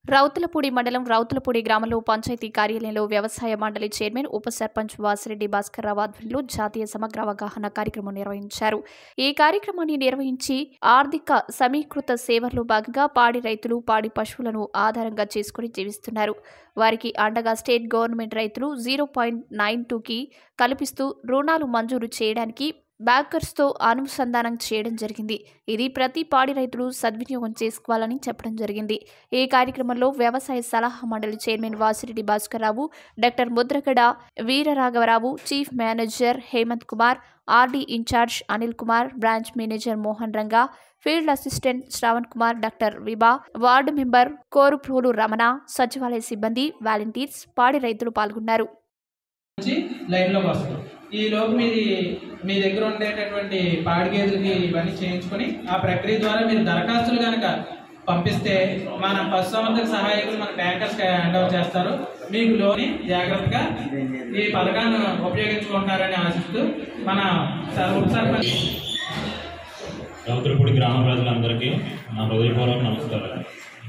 రౌతులపూడి మండలం రౌతులపూడి గ్రామంలో పంచాయతీ కార్యాలయంలో వ్యవసాయ మండలి చైర్మన్ ఉప సర్పంచ్ వాసిరెడ్డి భాస్కర్ రావు ఆధ్వర్యంలో జాతీయ సమగ్ర అవగాహన కార్యక్రమం నిర్వహించారు ఈ కార్యక్రమాన్ని నిర్వహించి ఆర్థిక సమీకృత సేవల్లో భాగంగా పాడి రైతులు పాడి పశువులను ఆధారంగా చేసుకుని జీవిస్తున్నారు వారికి అండగా స్టేట్ గవర్నమెంట్ రైతులు జీరో పాయింట్ నైన్ టూకి కల్పిస్తూ రుణాలు మంజూరు చేయడానికి బ్యాంకర్స్తో అనుసంధానం చేయడం జరిగింది ఇది ప్రతి పాడి రైతులు సద్వినియోగం చేసుకోవాలని చెప్పడం జరిగింది ఈ కార్యక్రమంలో వ్యవసాయ సలహా మండలి చైర్మన్ వాసిరెడ్డి భాస్కర్రావు డాక్టర్ ముద్రగడ వీరరాఘవరావు chief manager Hemanth Kumar RD in-charge Anil Kumar branch manager Mohan Ranga field assistant Sravan Kumar doctor Vibha ward member Koruprolu Ramana సచివాలయ సిబ్బంది వాలంటీర్స్ పాడి రైతులు పాల్గొన్నారు నుంచి లైన్లోకి వస్తారు ఈ లోపు మీది మీ దగ్గర ఉండేటటువంటి పాడి గేదెలకి ఇవన్నీ చేయించుకొని ఆ ప్రక్రియ ద్వారా మీరు దరఖాస్తులు కనుక పంపిస్తే మన పశుసంవర్ధక సహాయకులు మన బ్యాంకర్స్ హ్యాండ్ ఓవర్ చేస్తారు మీకు లోని జాగ్రత్తగా ఈ పథకాన్ని ఉపయోగించుకుంటారని ఆశిస్తూ మన సర్- ఉప సర్పంచ్ రౌతులపూడి గ్రామ ప్రజలందరికీ నా హృదయపూర్వక నమస్కారాలు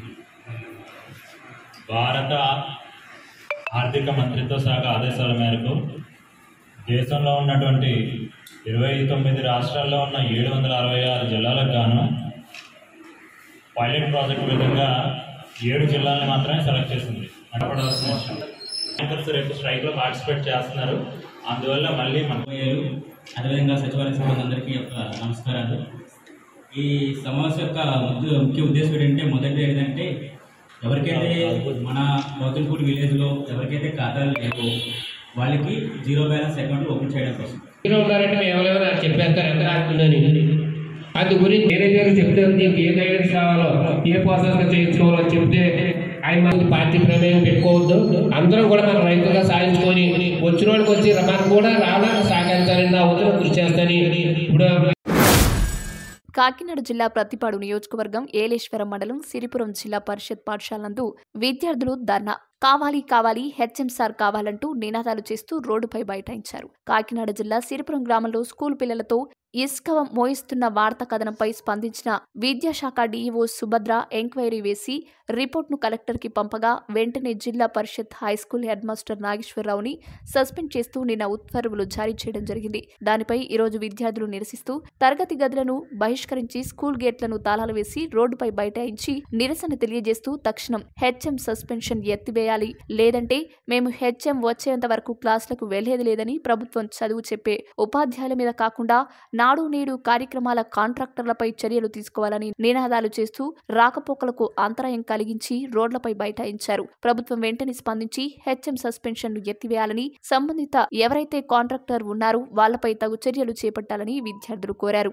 భారత ఆర్థిక మంత్రిత్వ శాఖ ఆదేశాల మేరకు దేశంలో ఉన్నటువంటి ఇరవై తొమ్మిది రాష్ట్రాల్లో ఉన్న ఏడు వందల అరవై ఆరు జిల్లాలకు గాను పైలట్ ప్రాజెక్ట్ విధంగా ఏడు జిల్లాలను మాత్రమే సెలెక్ట్ చేసింది నడపడాల్సిన విషయం బ్యాంకర్స్ రేపు స్ట్రైక్లో పార్టిసిపేట్ చేస్తున్నారు అందువల్ల మళ్ళీ మన పోయారు అదేవిధంగా సచివాలయ సిబ్బంది అందరికీ యొక్క నమస్కారాలు ఈ సమావేశం యొక్క ముఖ్య ముఖ్య ఉద్దేశం ఏంటంటే మొదటి ఏంటంటే ఎవరికైతే మన గౌతమ్పూడి విలేజ్లో ఎవరికైతే ఖాతాలు లేవో వాళ్ళకి జీరో బ్యాలెన్స్ అకౌంట్ ఓపెన్ చేయడం కోసం హీరో ఉన్నారంటే మేము ఎవరెవరు నాకు చెప్పేస్తారు ఎంత రాస్తుందని అందు గురించి మేనేజర్ చెప్తే నీకు ఏ గైడెన్స్ కావాలో ఏ ప్రాసెస్ చేయించుకోవాలో చెప్తే ఆయన మనకి పార్టీ ప్రమేయం పెట్టుకోవద్దు అందరం కూడా మన రైతుగా సాధించుకొని వచ్చిన వాళ్ళకి వచ్చి మనకు కూడా రావడానికి సహకరించాలని నా ఉత్తరం కృషి చేస్తానని ఇప్పుడు కాకినాడ జిల్లా ప్రతిపాడు నియోజకవర్గం ఏలేశ్వరం మండలం సిరిపురం జిల్లా పరిషత్ పాఠశాల నందు విద్యార్థులు ధర్నా కావాలి కావాలి హెచ్ఎం సార్ కావాలంటూ నినాదాలు చేస్తూ రోడ్డుపై బైఠాయించారు కాకినాడ జిల్లా సిరిపురం గ్రామంలో స్కూల్ పిల్లలతో ఇసుక మోయిస్తున్న వార్తా కథనంపై స్పందించిన విద్యాశాఖ డీఈఓ సుభద్ర ఎంక్వైరీ వేసి రిపోర్ట్ను కలెక్టర్కి పంపగా వెంటనే Zilla Parishad high school head master నాగేశ్వరరావుని సస్పెండ్ చేస్తూ నిన్న ఉత్తర్వులు జారీ చేయడం జరిగింది దానిపై ఈరోజు విద్యార్థులు నిరసిస్తూ తరగతి గదులను బహిష్కరించి స్కూల్ గేట్లను తాళాలు వేసి రోడ్డుపై బైఠాయించి నిరసన తెలియజేస్తూ తక్షణం హెచ్ఎం సస్పెన్షన్ ఎత్తివేయాలి లేదంటే మేము హెచ్ఎం వచ్చేంత వరకు క్లాసులకు వెళ్లేది లేదని ప్రభుత్వం చదువు చెప్పే ఉపాధ్యాయుల మీద కాకుండా నాడు నేడు కార్యక్రమాల కాంట్రాక్టర్లపై చర్యలు తీసుకోవాలని నినాదాలు చేస్తూ రాకపోకలకు అంతరాయం కలిగించి రోడ్లపై బైఠాయించారు ప్రభుత్వం వెంటనే స్పందించి హెచ్ఎం సస్పెన్షన్ ఎత్తివేయాలని సంబంధిత ఎవరైతే కాంట్రాక్టర్ ఉన్నారో వాళ్లపై తగు చర్యలు చేపట్టాలని విద్యార్థులు కోరారు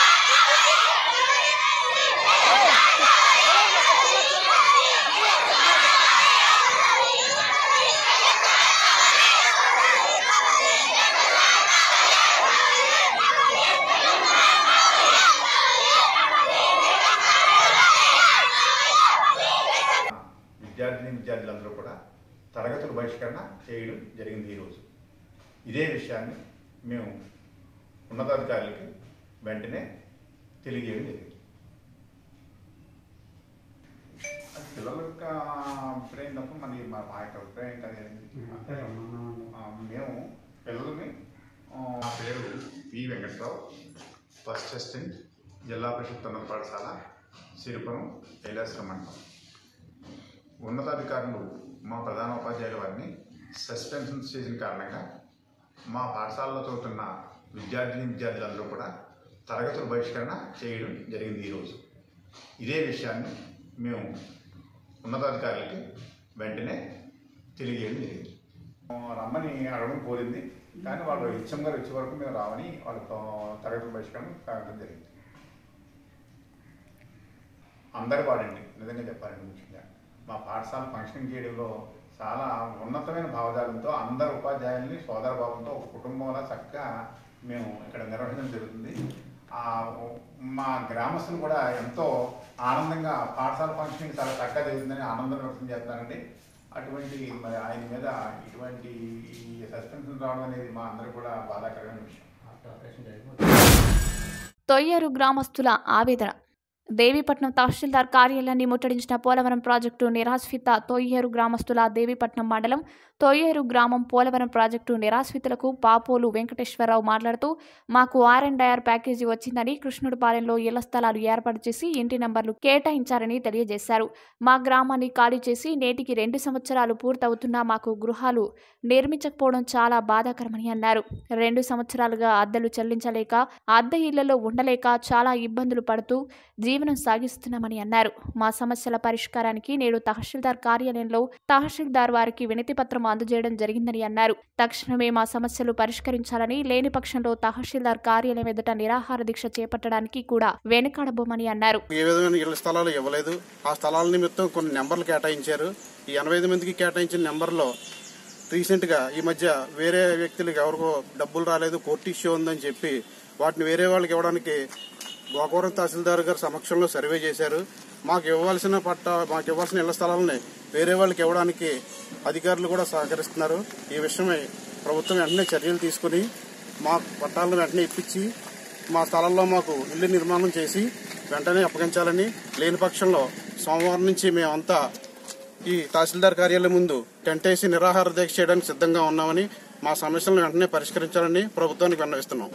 విద్యార్థిని విద్యార్థులందరూ కూడా తరగతుల బహిష్కరణ చేయడం జరిగింది ఈరోజు ఇదే విషయాన్ని మేము ఉన్నతాధికారులకి వెంటనే తెలియజేయడం జరిగింది అది పిల్లల యొక్క అభిప్రాయం తప్ప మరి మా మా యొక్క అభిప్రాయం కాదు ఆ, మేము పిల్లల్ని ఆ, నా పేరు పి వెంకట్రావు ఫస్ట్ అసిస్టెంట్ జిల్లా పరిషత్ ఉన్నత పాఠశాల సిరిపురం కైలాసరం మండలం ఉన్నతాధికారులు మా ప్రధాన ఉపాధ్యాయుల వారిని సస్పెన్షన్ చేసిన కారణంగా మా పాఠశాలలో చదువుతున్న విద్యార్థిని విద్యార్థులందరూ కూడా తరగతుల బహిష్కరణ చేయడం జరిగింది ఈరోజు ఇదే విషయాన్ని మేము ఉన్నతాధికారులకి వెంటనే తెలియజేయడం జరిగింది ఆ, రమ్మని అడగడం కోరింది కానీ వాళ్ళు హెచ్ఎం గారు వచ్చే వరకు మేము రావని వాళ్ళతో తరగతుల బహిష్కరణ కావడం జరిగింది అందరు వాడండి నిజంగా చెప్పాలండి ముఖ్యంగా మా పాఠశాల ఫంక్షనింగ్ చేయడంలో చాలా ఉన్నతమైన భావజాలంతో అందరు ఉపాధ్యాయుల్ని సోదర భావంతో ఒక కుటుంబంలో చక్కగా మేము ఇక్కడ నిర్వహించడం జరుగుతుంది ఆ మా గ్రామస్తులు కూడా ఎంతో ఆనందంగా పాఠశాల ఫంక్షనింగ్ చాలా చక్కగా జరుగుతుందని ఆనందం వ్యక్తం చేస్తానండి అటువంటి మరి ఆయన మీద ఇటువంటి ఈ సస్పెన్షన్ రావడం అనేది మా అందరూ కూడా బాధాకరమైన విషయం తొయ్యారు గ్రామస్తుల ఆవేదన దేవీపట్నం తహసీల్దార్ కార్యాలయాన్ని ముట్టడించిన పోలవరం ప్రాజెక్టు నిరాశ్రిత తొయ్యేరు గ్రామస్తుల దేవీపట్నం మండలం తొయ్యేరు గ్రామం పోలవరం ప్రాజెక్టు నిరాశ్రితులకు పాపోలు వెంకటేశ్వరరావు మాట్లాడుతూ మాకు ఆర్ అండ్ ఐఆర్ ప్యాకేజీ వచ్చిందని కృష్ణుడిపాలెంలో ఇళ్ల స్థలాలు ఏర్పాటు చేసి ఇంటి నంబర్లు కేటాయించారని తెలియజేశారు మా గ్రామాన్ని ఖాళీ చేసి నేటికి రెండు సంవత్సరాలు పూర్తవుతున్నా మాకు గృహాలు నిర్మించకపోవడం చాలా బాధాకరమని అన్నారు రెండు సంవత్సరాలుగా అద్దెలు చెల్లించలేక అద్దె ఇళ్లలో ఉండలేక చాలా ఇబ్బందులు పడుతూ జీవనం సాగిస్తున్నామని అన్నారు మా సమస్యల పరిష్కారానికి నేడు తహసీల్దార్ కార్యాలయంలో తహసీల్దార్ వారికి వినతి పత్రం అందజేయడం జరిగిందని అన్నారు తక్షణమే మా సమస్యలు పరిష్కరించాలని లేని పక్షంలో తహసీల్దార్ కార్యాలయం ఎదుట నిరాహార దీక్ష చేపట్టడానికి కూడా వెనుకాడబోమని అన్నారు ఏ విధమైన ఇళ్ల స్థలాలు ఇవ్వలేదు ఆ స్థలాల నిమిత్తం కొన్ని నెంబర్లు కేటాయించారు ఈ ఎనభై ఐదు మందికి కేటాయించిన నెంబర్లో రీసెంట్గా ఈ మధ్య వేరే వ్యక్తులకు ఎవరికో డబ్బులు రాలేదు కోర్టు ఇష్యూ ఉందని చెప్పి వాటిని వేరే వాళ్ళకి ఇవ్వడానికి గోకవరం తహసీల్దార్ గారి సమక్షంలో సర్వే చేశారు మాకు ఇవ్వాల్సిన పట్ట మాకు ఇవ్వాల్సిన ఇళ్ల స్థలాలని వేరే వాళ్ళకి ఇవ్వడానికి అధికారులు కూడా సహకరిస్తున్నారు ఈ విషయమై ప్రభుత్వం వెంటనే చర్యలు తీసుకుని మా పట్టాలను వెంటనే ఇప్పించి మా స్థలంలో మాకు ఇల్లు నిర్మాణం చేసి వెంటనే అప్పగించాలని లేని పక్షంలో సోమవారం నుంచి మేమంతా ఈ తహసీల్దార్ కార్యాలయం ముందు టెంట్ వేసి నిరాహార దీక్ష చేయడానికి సిద్ధంగా ఉన్నామని మా సమస్యలను వెంటనే పరిష్కరించాలని ప్రభుత్వానికి విన్నవిస్తున్నాం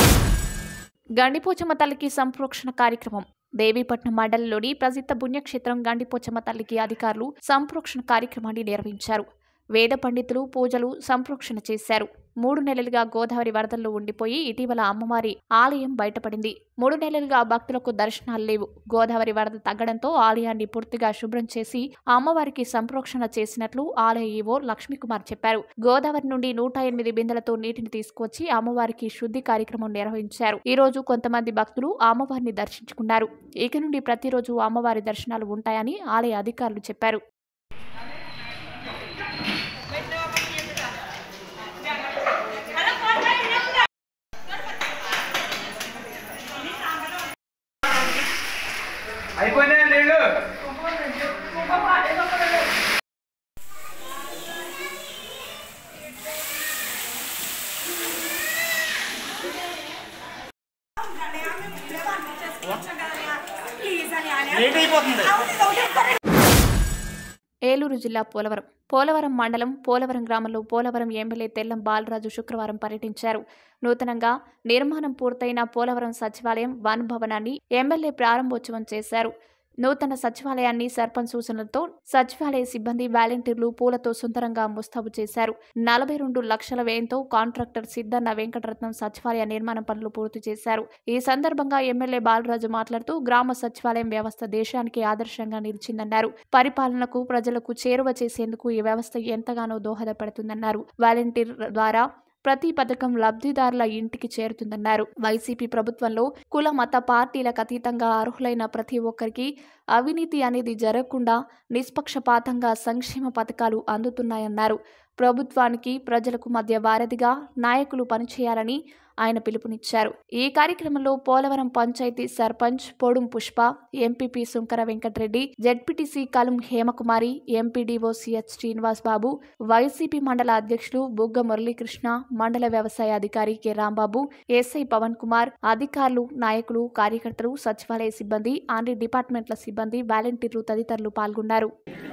గండిపోచమ్మ తల్లికి సంప్రోక్షణ కార్యక్రమం దేవీపట్నం మండలంలోని ప్రసిద్ధ పుణ్యక్షేత్రం గండిపోచమ్మ తల్లికి అధికారులు సంప్రోక్షణ కార్యక్రమాన్ని నిర్వహించారు వేద పండితులు పూజలు సంప్రోక్షణ చేశారు మూడు నెలలుగా గోదావరి వరదల్లో ఉండిపోయి ఇటీవల అమ్మవారి ఆలయం బయటపడింది మూడు నెలలుగా భక్తులకు దర్శనాలు లేవు గోదావరి వరద తగ్గడంతో ఆలయాన్ని పూర్తిగా శుభ్రం చేసి అమ్మవారికి సంప్రోక్షణ చేసినట్లు ఆలయ ఈవో లక్ష్మీకుమార్ చెప్పారు గోదావరి నుండి నూట ఎనిమిది బిందెలతో నీటిని తీసుకువచ్చి అమ్మవారికి శుద్ధి కార్యక్రమం నిర్వహించారు ఈ రోజు కొంతమంది భక్తులు అమ్మవారిని దర్శించుకున్నారు ఇక నుండి ప్రతిరోజు అమ్మవారి దర్శనాలు ఉంటాయని ఆలయ అధికారులు చెప్పారు అయిపోయినాయి నీళ్ళు ఏలూరు జిల్లా పోలవరం పోలవరం మండలం పోలవరం గ్రామంలో పోలవరం ఎమ్మెల్యే తెల్లం బాలరాజు శుక్రవారం పర్యటించారు నూతనంగా నిర్మాణం పూర్తయిన పోలవరం సచివాలయం వన్ భవనాన్ని ఎమ్మెల్యే ప్రారంభోత్సవం చేశారు నూతన సచివాలయాన్ని సర్పంచ్ సూచనలతో సచివాలయ సిబ్బంది వాలంటీర్లు పూలతో సుందరంగా ముస్తాబు చేశారు నలభై రెండు లక్షల వ్యయంతో కాంట్రాక్టర్ సిద్ధన్న వెంకటరత్నం సచివాలయ నిర్మాణ పనులు పూర్తి చేశారు ఈ సందర్భంగా ఎమ్మెల్యే బాలరాజు మాట్లాడుతూ గ్రామ సచివాలయం వ్యవస్థ దేశానికి ఆదర్శంగా నిలిచిందన్నారు పరిపాలనకు ప్రజలకు చేరువ చేసేందుకు ఈ వ్యవస్థ ఎంతగానో దోహదపడుతుందన్నారు వాలంటీర్ ద్వారా ప్రతి పథకం లబ్ధిదారుల ఇంటికి చేరుతుందన్నారు వైసీపీ ప్రభుత్వంలో కుల మత పార్టీలకు అతీతంగా అర్హులైన ప్రతి ఒక్కరికి అవినీతి అనేది జరగకుండా నిష్పక్షపాతంగా సంక్షేమ పథకాలు అందుతున్నాయన్నారు ప్రభుత్వానికి ప్రజలకు మధ్య వారధిగా నాయకులు పనిచేయాలని ఆయన పిలుపునిచ్చారు ఈ కార్యక్రమంలో Polavaram panchayat sarpanch Podum Pushpa MPP Sunkara Venkatareddy ZPTC Kalam Hemakumari MPDO CH Srinivas Babu YCP మండల అధ్యక్షులు బుగ్గ మురళీకృష్ణ మండల వ్యవసాయ అధికారి కె రాంబాబు ఎస్ఐ పవన్ కుమార్ అధికారులు నాయకులు కార్యకర్తలు సచివాలయ సిబ్బంది అన్ని డిపార్ట్మెంట్ల సిబ్బంది వాలంటీర్లు తదితరులు పాల్గొన్నారు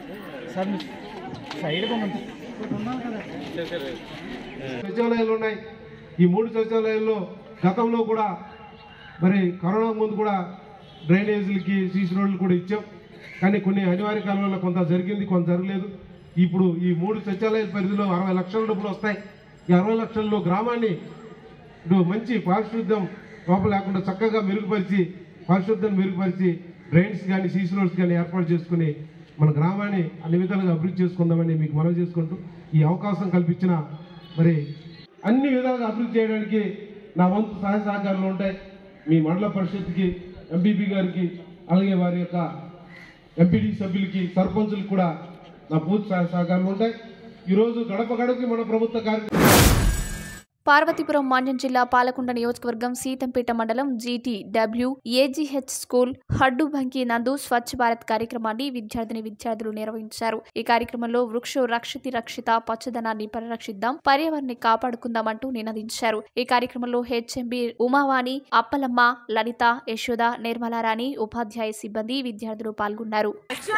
సచివాలయాలు ఉన్నాయి ఈ మూడు సచివాలయాల్లో గతంలో కూడా మరి కరోనా ముందు కూడా డ్రైనేజీలకి సీసీ రోడ్లు కూడా ఇచ్చాం కానీ కొన్ని అనివార్య కాలంలో కొంత జరిగింది కొంత జరగలేదు ఇప్పుడు ఈ మూడు సచివాలయాల పరిధిలో అరవై లక్షల డబ్బులు వస్తాయి ఈ అరవై లక్షల్లో గ్రామాన్ని ఇప్పుడు మంచి పారిశుద్ధ్యం లోపల లేకుండా చక్కగా మెరుగుపరిచి పారిశుద్ధ్యాన్ని మెరుగుపరిచి డ్రైన్స్ కానీ సీసీ రోడ్స్ కానీ ఏర్పాటు చేసుకుని మన గ్రామాన్ని అన్ని విధాలుగా అభివృద్ధి చేసుకుందామని మీకు మనవి చేసుకుంటూ ఈ అవకాశం కల్పించిన మరి అన్ని విధాలుగా అభివృద్ధి చేయడానికి నా వంతు సహాయ సహకారాలు ఉంటాయి మీ మండల పరిషత్కి ఎంపీపీ గారికి అలాగే వారి యొక్క ఎంపీడీ సభ్యులకి సర్పంచులకు కూడా నా పూర్తి సహాయ సహకారాలు ఉంటాయి ఈరోజు గడప గడపకి మన ప్రభుత్వ కార్యక్రమం పార్వతీపురం మాన్యం జిల్లా పాలకొండ నియోజకవర్గం సీతంపేట మండలం GT W AGH school Haddubanki నందు స్వచ్ఛ భారత్ కార్యక్రమాన్ని విద్యార్థిని విద్యార్థులు నిర్వహించారు ఈ కార్యక్రమంలో వృక్షో రక్షితి రక్షిత పచ్చదనాన్ని పరిరక్షిద్దాం పర్యావరణాన్ని కాపాడుకుందామంటూ నినదించారు ఈ కార్యక్రమంలో హెచ్ఎంబి ఉమావాణి అప్పలమ్మ లలిత యశోద నిర్మలారాణి ఉపాధ్యాయ సిబ్బంది విద్యార్థులు పాల్గొన్నారు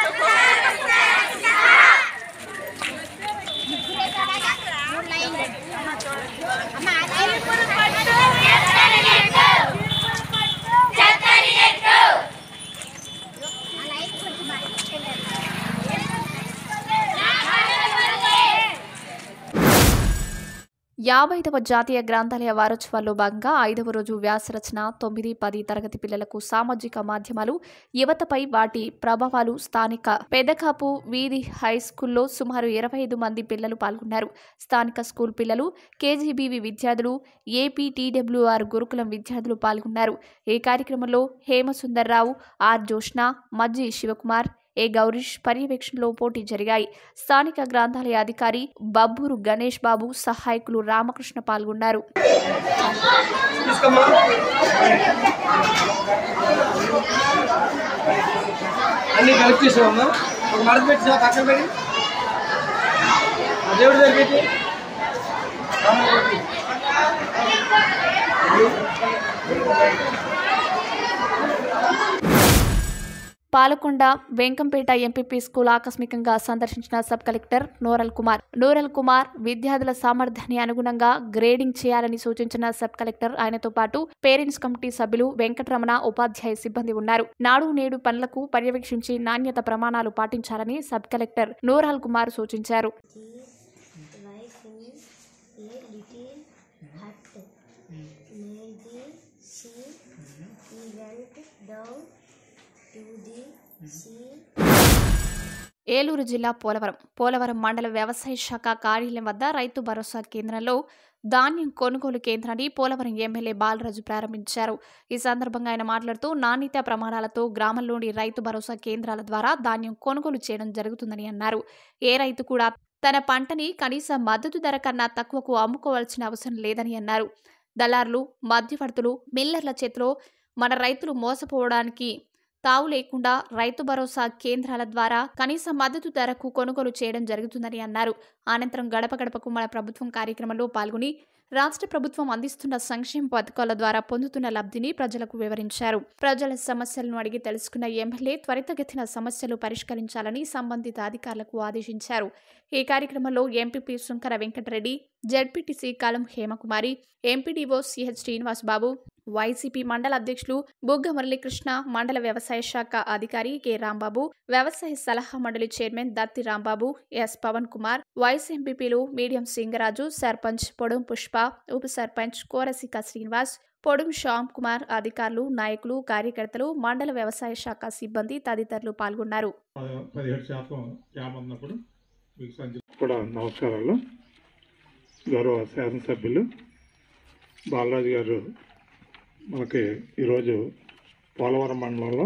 యాభైదవ జాతీయ గ్రంథాలయ వారోత్సవాల్లో భాగంగా ఐదవ రోజు వ్యాసరచన తొమ్మిది పది తరగతి పిల్లలకు సామాజిక మాధ్యమాలు యువతపై వాటి ప్రభావాలు స్థానిక పెదకాపు వీధి హై స్కూల్లో సుమారు ఇరవై ఐదు మంది పిల్లలు పాల్గొన్నారు స్థానిక స్కూల్ పిల్లలు కేజీబీవి విద్యార్థులు ఏపీ టీడబ్ల్యూఆర్ గురుకులం విద్యార్థులు పాల్గొన్నారు ఈ కార్యక్రమంలో హేమసుందర్రావు ఆర్ జోష్న మజ్జి శివకుమార్ ఏ గౌరీష్ పర్యవేక్షణలో పోటీ జరిగాయి స్థానిక గ్రంథాలయ అధికారి బబ్బూరు గణేష్ బాబు సహాయకులు రామకృష్ణ పాల్గొన్నారు అన్ని కలెక్ట్ చేసావమ్మా ఒక మడత పెట్టి పక్కన పెట్టి ఆ దేవుడి దగ్గర పెట్టి పాలకొండ వెంకంపేట ఎంపీపీ స్కూల్ ఆకస్మికంగా సందర్శించిన సబ్ కలెక్టర్ నూరల్ కుమార్ నూరల్ కుమార్ విద్యార్థుల సామర్థ్యాన్ని అనుగుణంగా గ్రేడింగ్ చేయాలని సూచించిన సబ్ కలెక్టర్ ఆయనతో పాటు పేరెంట్స్ కమిటీ సభ్యులు వెంకటరమణ ఉపాధ్యాయ సిబ్బంది ఉన్నారు నాడు నేడు పనులకు పర్యవేక్షించి నాణ్యత ప్రమాణాలు పాటించాలని సబ్ కలెక్టర్ నూరాల్ కుమార్ సూచించారు wife is a little hut. Maybe she he went down to the sea. Eluru జిల్లా పోలవరం పోలవరం మండల వ్యవసాయ శాఖ కార్యాలయం వద్ద రైతు భరోసా కేంద్రంలో ధాన్యం కొనుగోలు కేంద్రాన్ని పోలవరం ఎమ్మెల్యే బాలరాజు ప్రారంభించారు ఈ సందర్భంగా ఆయన మాట్లాడుతూ నాణ్యత ప్రమాణాలతో గ్రామంలోని రైతు భరోసా కేంద్రాల ద్వారా ధాన్యం కొనుగోలు చేయడం జరుగుతుందని అన్నారు ఏ రైతు కూడా తన పంటని కనీస మద్దతు ధర కన్నా తక్కువకు అమ్ముకోవాల్సిన అవసరం లేదని అన్నారు దళారులు మధ్యవర్తులు మిల్లర్ల చేతిలో మన రైతులు మోసపోవడానికి తావు లేకుండా రైతు భరోసా కేంద్రాల ద్వారా కనీస మద్దతు ధరకు కొనుగోలు చేయడం జరుగుతుందని అన్నారు అనంతరం గడప గడపకు మన ప్రభుత్వం కార్యక్రమంలో పాల్గొని రాష్ట్ర ప్రభుత్వం అందిస్తున్న సంక్షేమ పథకాల ద్వారా పొందుతున్న లబ్ధిని ప్రజలకు వివరించారు ప్రజల సమస్యలను అడిగి తెలుసుకున్న ఎమ్మెల్యే త్వరితగతిన సమస్యలు పరిష్కరించాలని సంబంధిత అధికారులకు ఆదేశించారు ఈ కార్యక్రమంలో MPP Sunkara Venkatareddy ZPTC Kalam Hemakumari MPDO CH Srinivas Babu YCP మండల అధ్యక్షులు బుగ్గ మురళీకృష్ణ మండల వ్యవసాయ శాఖ అధికారి కె రాంబాబు వ్యవసాయ సలహా మండలి chairman Datti Rambabu S Pavan Kumar vice ఎంపీపీలు మీడియం సింగరాజు సర్పంచ్ పొడుం పుష్ప ఉప సర్పంచ్ కోరసిక శ్రీనివాస్ పొడుం శ్యామ్ కుమార్ అధికారులు నాయకులు కార్యకర్తలు మండల వ్యవసాయ శాఖ సిబ్బంది తదితరులు పాల్గొన్నారు పదిహేడు శాతం క్యాప్ ఉన్నప్పుడు మీకు సంచి కూడా నమస్కారాలు గౌరవ శాసనసభ్యులు బాలరాజు గారు మనకి ఈరోజు పోలవరం మండలంలో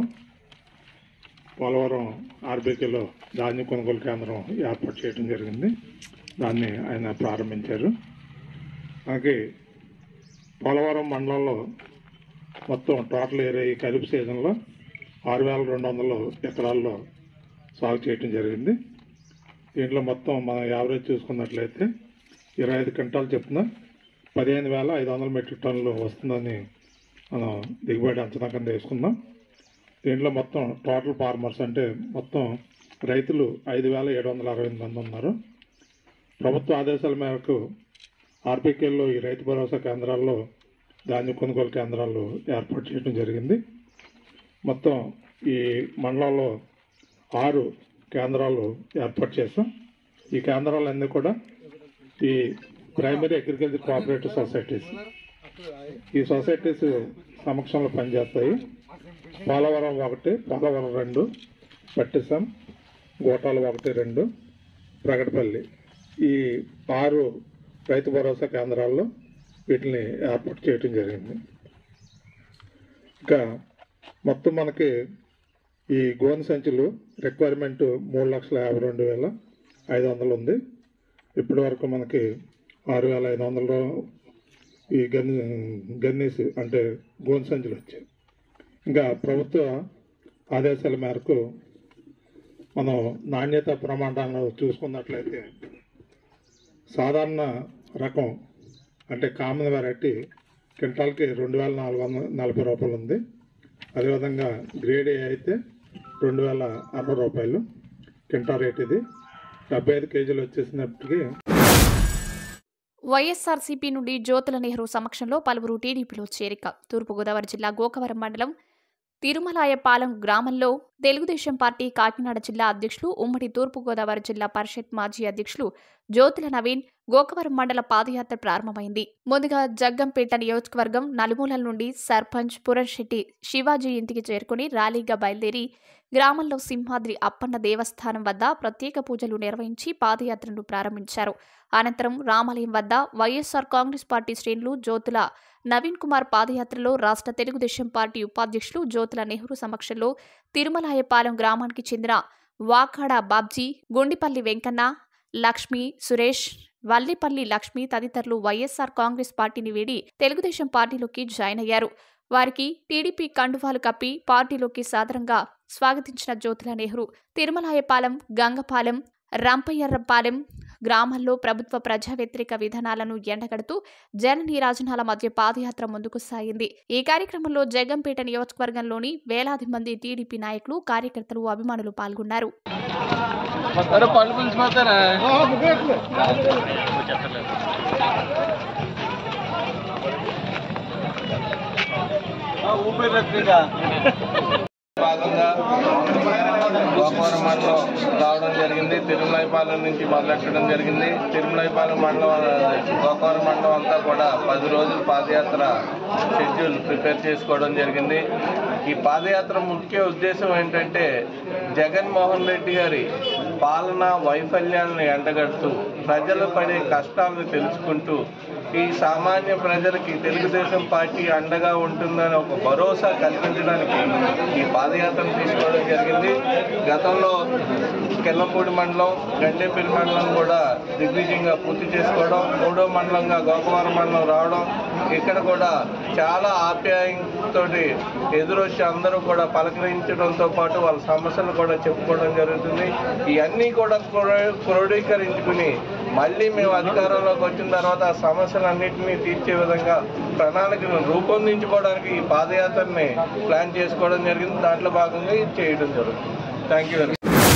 పోలవరం ఆర్బీకేలో ధాన్య కొనుగోలు కేంద్రం ఏర్పాటు చేయడం జరిగింది దాన్ని ఆయన ప్రారంభించారు మనకి పోలవరం మండలంలో మొత్తం టోటల్ ఏరియా ఈ ఖరీఫ్ సీజన్లో ఆరు వేల రెండు వందల ఎకరాల్లో సాగు చేయడం జరిగింది దీంట్లో మొత్తం మనం యావరేజ్ చూసుకున్నట్లయితే ఇరవై ఐదు క్వింటాలు చెప్తున్న పదిహేను వేల ఐదు వందల మెట్రిక్ టన్నులు వస్తుందని మనం దిగుబడి అంచనా కింద వేసుకుందాం దీంట్లో మొత్తం టోటల్ ఫార్మర్స్ అంటే మొత్తం రైతులు ఐదు వేల ఏడు వందల అరవై ఎనిమిది మంది ఉన్నారు ప్రభుత్వ ఆదేశాల మేరకు ఆర్బీకేలో ఈ రైతు భరోసా కేంద్రాల్లో ధాన్య కొనుగోలు కేంద్రాలు ఏర్పాటు చేయడం జరిగింది మొత్తం ఈ మండలంలో ఆరు కేంద్రాలు ఏర్పాటు చేస్తాం ఈ కేంద్రాలన్నీ కూడా ఈ ప్రైమరీ అగ్రికల్చర్ కోఆపరేటివ్ సొసైటీస్ ఈ సొసైటీస్ సమక్షంలో పనిచేస్తాయి పోలవరం ఒకటి పోలవరం రెండు పట్టిసం గోటాలు ఒకటి రెండు ప్రగటపల్లి ఈ ఆరు రైతు భరోసా కేంద్రాల్లో వీటిని ఏర్పాటు చేయటం జరిగింది ఇంకా మొత్తం మనకి ఈ గోను సంచులు రిక్వైర్మెంట్ మూడు లక్షల యాభై రెండు వేల ఐదు వందలు ఉంది ఇప్పటి వరకు మనకి ఆరు వేల ఐదు వందలు ఈ గన్ గన్నేసి అంటే గోన్ సంచులు వచ్చాయి ఇంకా ప్రభుత్వ ఆదేశాల మేరకు మనం నాణ్యత ప్రమాణాలను చూసుకున్నట్లయితే సాధారణ రకం అంటే కామన్ వెరైటీ క్వింటాల్కి రెండు వేల నాలుగు వందల నలభై రూపాయలు ఉంది అదేవిధంగా గ్రేడ్ ఏ అయితే రెండు వేల అరవై రూపాయలు క్వింటాల్ రేట్ ఇది డెబ్బై ఐదు కేజీలు వచ్చేసినప్పటికీ వైఎస్ఆర్సీపీ నుండి జ్యోతుల నెహ్రూ సమక్షంలో పలువురు టీడీపీలో చేరిక తూర్పుగోదావరి జిల్లా గోకవరం మండలం తిరుమలాయపాలెం గ్రామంలో తెలుగుదేశం పార్టీ కాకినాడ జిల్లా అధ్యక్షులు ఉమ్మడి తూర్పుగోదావరి జిల్లా పరిషత్ మాజీ అధ్యక్షులు జ్యోతుల నవీన్ గోకవరం మండల పాదయాత్ర ప్రారంభమైంది ముందుగా జగ్గంపేట నియోజకవర్గం నలుమూలల నుండి సర్పంచ్ పురంశెట్టి శివాజీ ఇంటికి చేరుకుని ర్యాలీగా బయలుదేరి గ్రామంలో సింహాద్రి అప్పన్న దేవస్థానం వద్ద ప్రత్యేక పూజలు నిర్వహించి పాదయాత్రను ప్రారంభించారు అనంతరం రామాలయం వద్ద వైఎస్ఆర్ కాంగ్రెస్ పార్టీ శ్రేణులు జ్యోతుల నవీన్ కుమార్ పాదయాత్రలో రాష్ట్ర తెలుగుదేశం పార్టీ ఉపాధ్యక్షులు జ్యోతుల నెహ్రూ సమక్షంలో తిరుమలాయపాలెం గ్రామానికి చెందిన వాకాడ బాబ్జీ గుండిపల్లి వెంకన్న లక్ష్మి సురేష్ వల్లిపల్లి లక్ష్మి తదితరులు వైఎస్ఆర్ కాంగ్రెస్ పార్టీని వీడి తెలుగుదేశం పార్టీలోకి జాయిన్ అయ్యారు వారికి టీడీపీ కండువాలు కప్పి పార్టీలోకి సాదరంగా స్వాగతించిన జ్యోతుల నెహ్రూ తిరుమలాయపాలెం గంగపాలెం రంపయ్యర్రపాలెం గ్రామాల్లో ప్రభుత్వ ప్రజా వ్యతిరేక విధానాలను ఎండగడుతూ జన నీరాజనాల మధ్య పాదయాత్ర ముందుకు సాగింది ఈ కార్యక్రమంలో జగంపేట నియోజకవర్గంలోని వేలాది మంది టీడీపీ నాయకులు కార్యకర్తలు అభిమానులు పాల్గొన్నారు పళ్ళు పిలిచిపోతారా ఊపిరి భాగంగా గోకవరం మండలం రావడం జరిగింది తిరుమలైపాలెం నుంచి మొదలెట్టడం జరిగింది తిరుమలైపాలెం మండలం గోకవరం మండలం అంతా కూడా పది రోజులు పాదయాత్ర షెడ్యూల్ ప్రిపేర్ చేసుకోవడం జరిగింది ఈ పాదయాత్ర ముఖ్య ఉద్దేశం ఏంటంటే జగన్మోహన్ రెడ్డి గారి పాలన వైఫల్యాలను ఎండగడుతూ ప్రజలు పడే కష్టాలను తెలుసుకుంటూ ఈ సామాన్య ప్రజలకి తెలుగుదేశం పార్టీ అండగా ఉంటుందని ఒక భరోసా కల్పించడానికి ఈ పాదయాత్రను తీసుకోవడం జరిగింది గతంలో కెల్లంపూడి మండలం గండేపల్లి మండలం కూడా దిగ్విజయంగా పూర్తి చేసుకోవడం మూడో మండలంగా గోకవరం మండలం రావడం ఇక్కడ కూడా చాలా ఆప్యాయంతో ఎదురొచ్చి అందరూ కూడా పలకరించడంతో పాటు వాళ్ళ సమస్యలు కూడా చెప్పుకోవడం జరుగుతుంది ఇవన్నీ కూడా క్రో- క్రోడీకరించుకుని మళ్ళీ మేము అధికారంలోకి వచ్చిన తర్వాత ఆ సమస్యలన్నింటినీ తీర్చే విధంగా ప్రణాళికను రూపొందించుకోవడానికి ఈ పాదయాత్రని ప్లాన్ చేసుకోవడం జరిగింది దాంట్లో భాగంగా ఇది చేయడం జరుగుతుంది థ్యాంక్ యూ వెరీ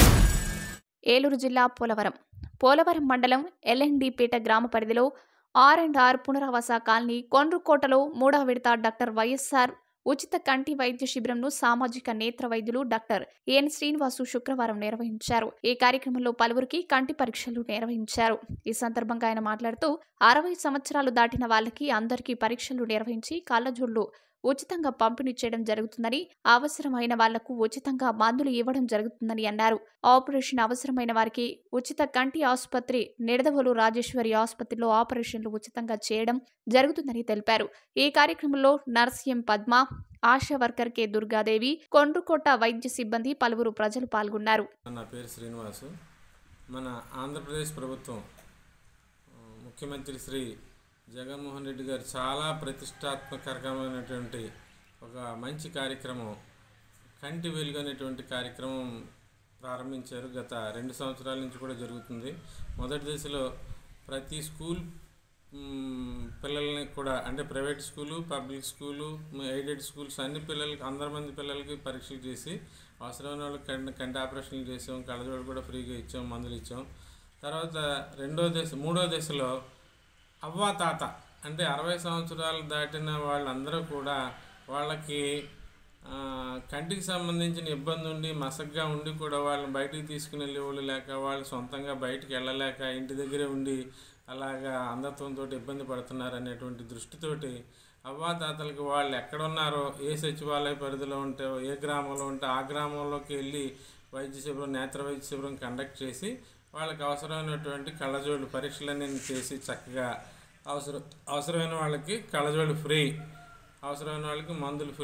ఏలూరు జిల్లా పోలవరం పోలవరం మండలం ఎల్ఎన్డిపేట గ్రామ పరిధిలో ఆర్ అండ్ ఆర్ పునరావాస కాలనీ కొండ్రుకోటలో మూడవ విడత డాక్టర్ వైఎస్ఆర్ ఉచిత కంటి వైద్య శిబిరంను సామాజిక నేత్ర వైద్యులు డాక్టర్ ఎన్ శ్రీనివాసు శుక్రవారం నిర్వహించారు ఈ కార్యక్రమంలో పలువురికి కంటి పరీక్షలు నిర్వహించారు ఈ సందర్భంగా ఆయన మాట్లాడుతూ అరవై సంవత్సరాలు దాటిన వాళ్ళకి అందరికీ పరీక్షలు నిర్వహించి కళ్ళజోళ్లు ఉచితంగా పంపిణీ చేయడం జరుగుతుందని అవసరమైన వాళ్లకు ఉచితంగా మందులు ఇవ్వడం జరుగుతుందని అన్నారు ఆపరేషన్ అవసరమైన వారికి ఉచిత కంటి ఆసుపత్రి నిడదవోలు రాజేశ్వరి ఆసుపత్రిలో ఆపరేషన్లు ఉచితంగా చేయడం జరుగుతుందని తెలిపారు ఈ కార్యక్రమంలో నర్సీఎం పద్మ ఆశా వర్కర్ కె దుర్గాదేవి కొండ్రుకోట వైద్య సిబ్బంది పలువురు ప్రజలు పాల్గొన్నారు నా పేరు శ్రీనివాసు మన ఆంధ్రప్రదేశ్ ప్రభుత్వం ఆ, ముఖ్యమంత్రి శ్రీ జగన్మోహన్ రెడ్డి గారు చాలా ప్రతిష్టాత్మకరమైనటువంటి ఒక మంచి కార్యక్రమం కంటి వెలుగు అనేటువంటి కార్యక్రమం ప్రారంభించారు గత రెండు సంవత్సరాల నుంచి కూడా జరుగుతుంది మొదటి దశలో ప్రతి స్కూల్ మ్, పిల్లల్ని కూడా అంటే private school public school aided schools అన్ని పిల్లలకి అందరి మంది పిల్లలకి పరీక్షలు చేసి అవసరమైన వాళ్ళకి కంటి కంటి ఆపరేషన్లు చేసాం కళ్ళజోడు కూడా ఫ్రీగా ఇచ్చాం మందులు ఇచ్చాం తర్వాత రెండో దశ మూడో దశలో అవ్వ తాత అంటే అరవై సంవత్సరాలు దాటిన వాళ్ళందరూ కూడా వాళ్ళకి ఆ, కంటికి సంబంధించిన ఇబ్బంది ఉండి మసగ్గా ఉండి కూడా వాళ్ళని బయటికి తీసుకుని వెళ్ళేవాళ్ళు లేక వాళ్ళు సొంతంగా బయటికి వెళ్ళలేక ఇంటి దగ్గరే ఉండి అలాగా అంధత్వంతో ఇబ్బంది పడుతున్నారు అనేటువంటి దృష్టితోటి అవ్వాతాతలకి వాళ్ళు ఎక్కడున్నారో ఏ సచివాలయ పరిధిలో ఉంటే ఏ గ్రామంలో ఉంటే ఆ గ్రామంలోకి వెళ్ళి వైద్య శిబిరం నేత్ర వైద్య శిబిరం కండక్ట్ చేసి వాళ్ళకి అవసరమైనటువంటి కళ్ళజోళ్ళు పరీక్షలన్నీ చేసి చక్కగా అవసరం అవసరమైన వాళ్ళకి కళ్ళజోళ్ళు ఫ్రీ అవసరమైన వాళ్ళకి మందులు ఫ్రీ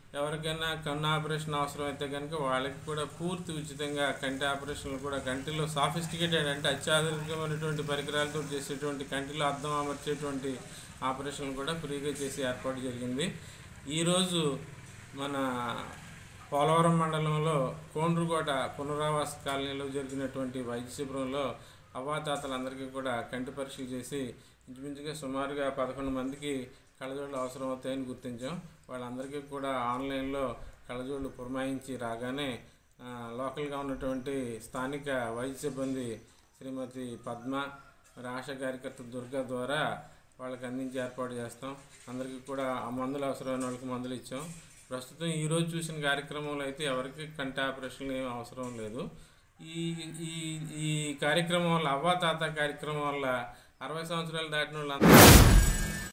ఎవరికైనా కన్ను ఆపరేషన్ అవసరం అయితే కనుక వాళ్ళకి కూడా పూర్తి ఉచితంగా కంటి ఆపరేషన్లు కూడా కంటిలో సాఫిస్టికేటెడ్ అంటే అత్యాధునికమైనటువంటి పరికరాలతో చేసేటువంటి కంటిలో అద్దం అమర్చేటువంటి ఆపరేషన్లు కూడా ఫ్రీగా చేసి ఏర్పాటు జరిగింది ఈరోజు మన పోలవరం మండలంలో కోండ్రుకోట పునరావాస కాలనీలో జరిగినటువంటి వైద్య శిబిరంలో అవ్వాతాతలందరికీ కూడా కంటి పరీక్షలు చేసి ఇంచుమించుగా సుమారుగా పదకొండు మందికి కళ్ళజోళ్ళు అవసరం అవుతాయని గుర్తించాం వాళ్ళందరికీ కూడా ఆన్లైన్లో కళ్ళజోళ్ళు పురమాయించి రాగానే ఆ, లోకల్గా ఉన్నటువంటి స్థానిక వైద్య సిబ్బంది శ్రీమతి పద్మ మరి ఆశా కార్యకర్త దుర్గా ద్వారా వాళ్ళకి అందించి ఏర్పాటు చేస్తాం అందరికీ కూడా ఆ మందులు అవసరమైన వాళ్ళకి మందులు ఇచ్చాం ప్రస్తుతం ఈరోజు చూసిన కార్యక్రమంలో అయితే ఎవరికి కంటి ఆపరేషన్లు ఏం అవసరం లేదు ఈ ఈ ఈ కార్యక్రమం వల్ల అవ్వా తాత కార్యక్రమం వల్ల అరవై సంవత్సరాలు దాటిన వాళ్ళందరూ